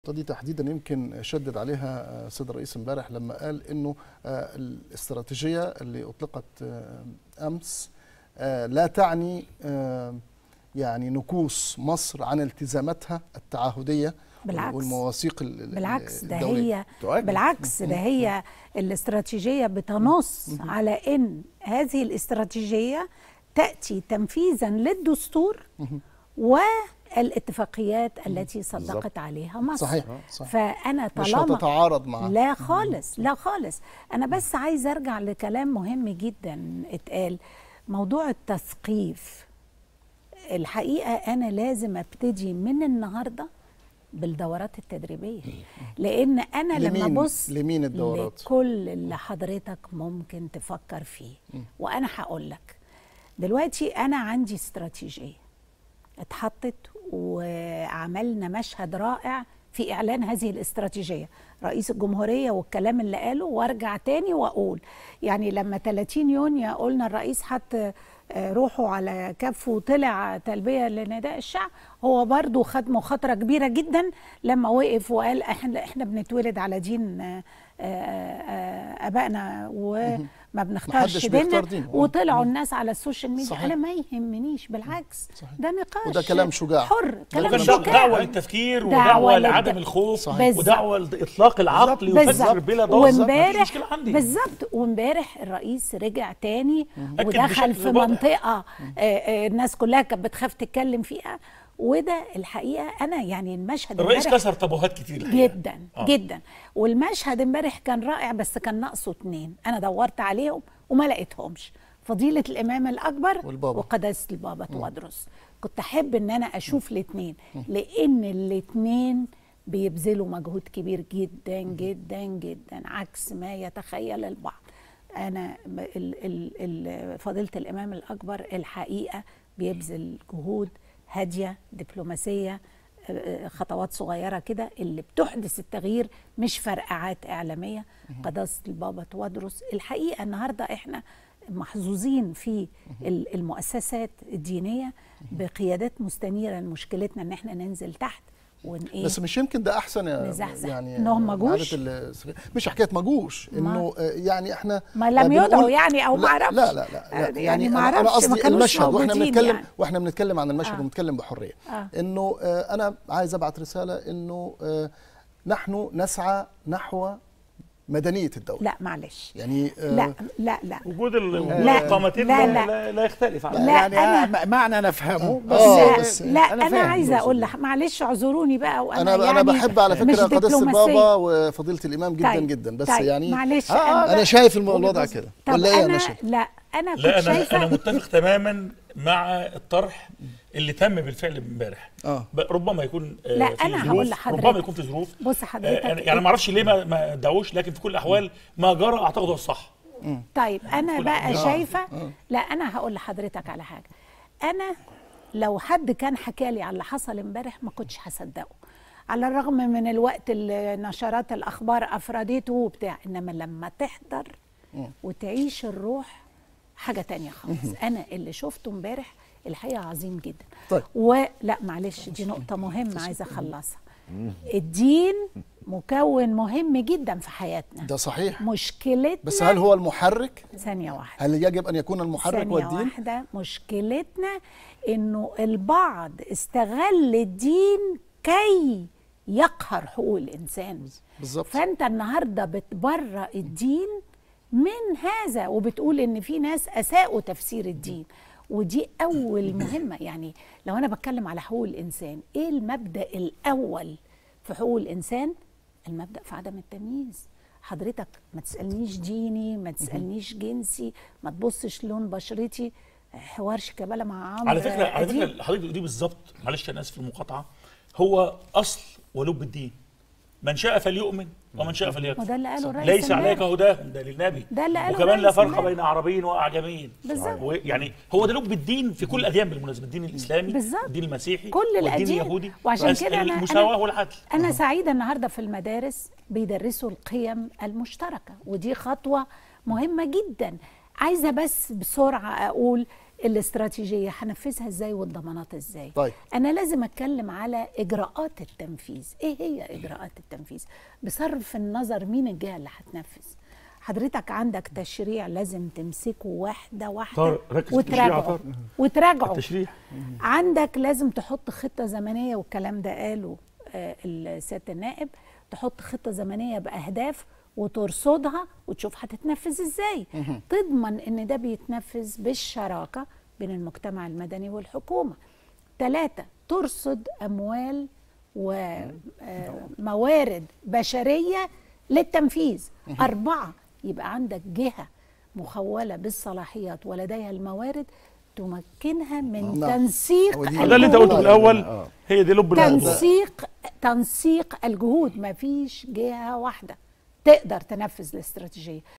النقطة دي تحديدا يمكن شدد عليها السيد الرئيس امبارح لما قال انه الاستراتيجية اللي اطلقت امس لا تعني يعني نكوص مصر عن التزاماتها التعهدية بالعكس والمواثيق بالعكس ده الدولية. هي تؤكد. بالعكس ده هي الاستراتيجية بتنص على ان هذه الاستراتيجية تأتي تنفيذا للدستور والاتفاقيات التي صدقت عليها مصر صحيح صحيح فأنا مش طالما هتتعارض مع لا خالص لا خالص انا بس عايز ارجع لكلام مهم جدا اتقال موضوع التثقيف الحقيقه انا لازم ابتدي من النهارده بالدورات التدريبيه لان انا لما لمين- ابص لمين الدورات؟ لكل اللي حضرتك ممكن تفكر فيه وانا هقول لك دلوقتي انا عندي استراتيجيه اتحطت وعملنا مشهد رائع في اعلان هذه الاستراتيجيه رئيس الجمهوريه والكلام اللي قاله وارجع تاني واقول يعني لما 30 يونيو قلنا الرئيس حط آه، روحه على كفه وطلع تلبيه لنداء الشعب هو برضو خد مخاطره كبيره جدا لما وقف وقال احنا احنا بنتولد على دين آه، آه، آه، ابائنا وما بنختارش محدش بيختار ديننا دينه. وطلعوا الناس على السوشيال ميديا صحيح. انا ما يهمنيش بالعكس صحيح. ده نقاش وده كلام شجاع. حر كلام كان شجاع دعوة للتفكير دعوة ودعوة للت- لعدم الخوف صحيح. ودعوة لإطلاق العقل بالظبط يفكر بلا ضغط مفيش وامبارح مشكلة عندي بالظبط وامبارح الرئيس رجع تاني أكد ودخل بشكل في واضح. منطقه آه، آه، الناس كلها كانت بتخاف تتكلم فيها وده الحقيقه انا يعني المشهد الرئيس امبارح كسر تابوهات كتير الحقيقة. جدا آه. جدا والمشهد امبارح كان رائع بس كان ناقصه اتنين انا دورت عليهم وما لقيتهمش فضيلة الإمام الأكبر والبابا. وقداسة البابا توادرس كنت أحب إن أنا أشوف الاتنين لأن الاتنين بيبذلوا مجهود كبير جدا جدا جدا عكس ما يتخيل البعض أنا ب- ال ال ال فضيلة الإمام الأكبر الحقيقة بيبذل جهود هادية دبلوماسية آه، خطوات صغيره كده اللي بتحدث التغيير مش فرقعات اعلاميه قداسه البابا توادرس الحقيقه النهارده احنا محظوظين في ال- المؤسسات الدينيه بقيادات مستنيره مشكلتنا ان احنا ننزل تحت ون ايه بس مش يمكن ده احسن يا نزحزح. يعني إنهم ما جوش؟ عادة ال- مش حكايه ما جوش انه آه، يعني احنا ما لم آه، بنقول- يدعوا يعني أو ما لا- أعرفش. لا لا لا, لا يعني يعني, ما أنا- انا أعرفش، ما قصدي كانوش المشهد واحنا موجودين بنتكلم يعني. واحنا بنتكلم عن المشهد آه. وبنتكلم بحريه آه. انه آه، انا عايز ابعت رساله انه آه، نحن نسعى نحو مدنيه الدوله لا معلش يعني آه، لا لا لا وجود ال- وجود لا، القامتين لا، لا, لا. لا, لا يختلف عن لا، يعني أنا- م- معنى نفهمه بس آه، لا, بس لا انا, فاهم عايزه تقصد اقول إيه. لك معلش اعذروني بقى وانا انا يعني انا بحب على مش فكره قداسه دبلوماسية. البابا وفضيله الامام جدا طيب، جدا بس طيب، يعني معلش آه، آه، انا شايف الم- الوضع نظر. كده طب ولا ايه يا انا نشا لا انا كنت لا انا شايفه انا متفق تماما مع الطرح اللي تم بالفعل امبارح اه ب- ربما يكون آه، لا، في أنا ظروف، هقول لحضرتك. ربما يكون في ظروف بص آه، حضرتك يعني يعني ما اعرفش ليه ما ما ادعوش لكن في كل الاحوال ما جرى اعتقد هو الصح طيب انا كل بقى حاجة. شايفه لا انا هقول لحضرتك على حاجه انا لو حد كان حكى لي على اللي حصل امبارح ما كنتش هصدقه على الرغم من الوقت اللي نشرات الاخبار افردته وبتاع انما لما تحضر وتعيش الروح حاجه تانية خالص انا اللي شفته امبارح الحقيقه عظيم جدا طيب. ولا معلش دي نقطه مهمه عايزه اخلصها الدين مكون مهم جدا في حياتنا ده صحيح مشكلتنا بس هل هو المحرك ثانية واحدة هل يجب ان يكون المحرك ثانية والدين واحدة مشكلتنا انه البعض استغل الدين كي يقهر حقوق الانسان بالظبط فانت النهارده بتبرأ الدين من هذا وبتقول ان في ناس اساءوا تفسير الدين ودي اول مهمه يعني لو انا بتكلم على حقوق الانسان ايه المبدا الاول في حقوق الانسان المبدا في عدم التمييز حضرتك ما تسالنيش ديني ما تسالنيش جنسي ما تبصش لون بشرتي حوار شيكابالا مع عمرو على فكره على أديب. فكره حضرتك دي بالظبط معلش انا اسف في المقاطعه هو اصل ولب الدين من شاء فليؤمن ومن شاء فليكفر وده اللي قاله الرئيس ليس امبارح. عليك هداهم ده للنبي ده اللي قاله وكمان لا الرئيس فرق امبارح. بين عربي واعجمي بالظبط. يعني هو ده لب الدين في كل الاديان بالمناسبه الدين الاسلامي بالظبط. الدين المسيحي كل والدين الأديان. اليهودي وعشان بس كده أنا- المساواه أنا- والعدل أنا سعيدة النهاردة في المدارس بيدرسوا القيم المشتركة ودي خطوة مهمة جدا عايزة بس بسرعة أقول الاستراتيجيه هنفذها ازاي والضمانات ازاي طيب. انا لازم اتكلم على اجراءات التنفيذ ايه هي اجراءات التنفيذ بصرف النظر مين الجهه اللي هتنفذ حضرتك عندك تشريع لازم تمسكه واحده واحده طارق، ركز في التشريع يا وتراجعه طارق. وتراجعه التشريح عندك لازم تحط خطة زمنية والكلام ده قاله آه، السيادة النائب تحط خطة زمنية بأهداف وترصدها وتشوف هتتنفذ ازاي تضمن ان ده بيتنفذ بالشراكة بين المجتمع المدني والحكومة ثلاثة ترصد أموال وموارد بشرية للتنفيذ أربعة يبقى عندك جهة مخولة بالصلاحيات ولديها الموارد تمكنها من نعم. تنسيق هو دي- ده اللي انت قلته في الجهود. الاول آه. هي دي لب الموضوع تنسيق تنسيق الجهود ما فيش جهة واحدة تقدر تنفذ الاستراتيجية